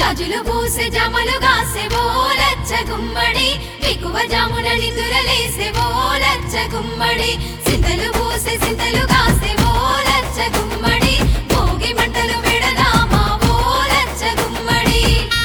జాజులు పూసే జమలు గాసే ఓలచ్చ గుమ్మడి ఎక్కువ జామున నిదురలేసే ఓలచ్చ గుమ్మడి సింతలు పూసే సింతలు గాసే ఓలచ్చ గుమ్మడి భోగి మంటలు విడదామా ఓలచ్చ గుమ్మడి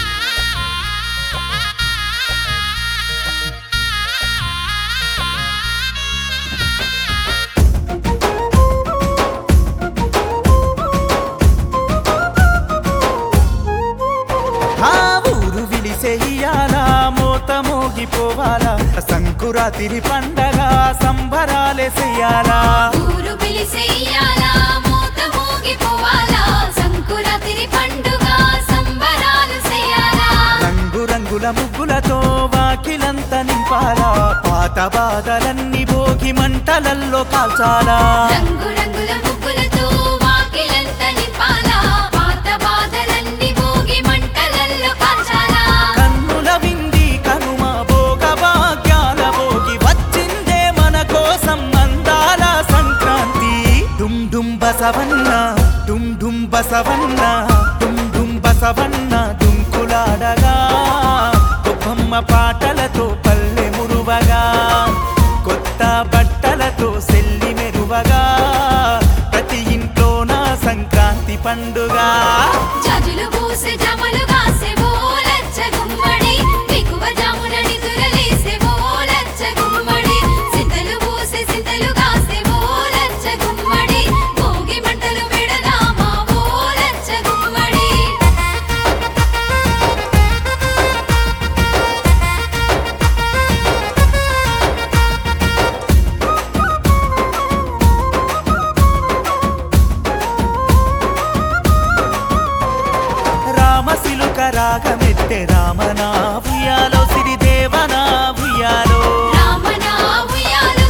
ఆ ఊరు విలిసేయాలా మోత మోగిపోవాలా సంకురాతిరి పండగ సంబరాలే చెయ్యాలా ఊరు పిలిసేయాలా మూత మోగిపోవాలా సంకురాతిరి పండుగ సంబరాలు చేయాలా రంగు రంగుల ముగ్గులతో వాకిలంత నింపాలా పాత బాధలన్నీ భోగి మంటలల్లో కాల్చాలా రంగు రంగుల ముగ్గులతో వాకిలంత నింపాలా పాత బాధలన్నీ భోగి మంటలల్లో కాల్చాలా కన్నుల వింది కనుమ భోగ భాగ్యాల భోగి వచ్చిందే మన కోసం అందాల సంక్రాంతి డుమ్ డుమ్ బసవన్న డుమ్ డుమ్ బసవన్న డుమ్ డుమ్ బసవన్న దుంకులాడగా గొప్పమ్మ పాటలతో పల్లె మురువగా కొత్త బట్టలతో సెల్లి మెరువగా ప్రతి ఇంట్లో నా సంక్రాంతి పండుగ జాజులు పూసే జమలు గాసే ఓలచ్చ గుమ్మడి ఎక్కువ జామున నిదురలేసే ఓలచ్చ గుమ్మడి సింతలు పూసే సింతలు గాసే ఓలచ్చ గుమ్మడి భోగి మంటలు విడదామా ఓలచ్చ గుమ్మడి రామశిలుక రాగమెట్టె రామనా భుయాలో సిరిదేవనా భుయాలో రామనా ఉయ్యాలో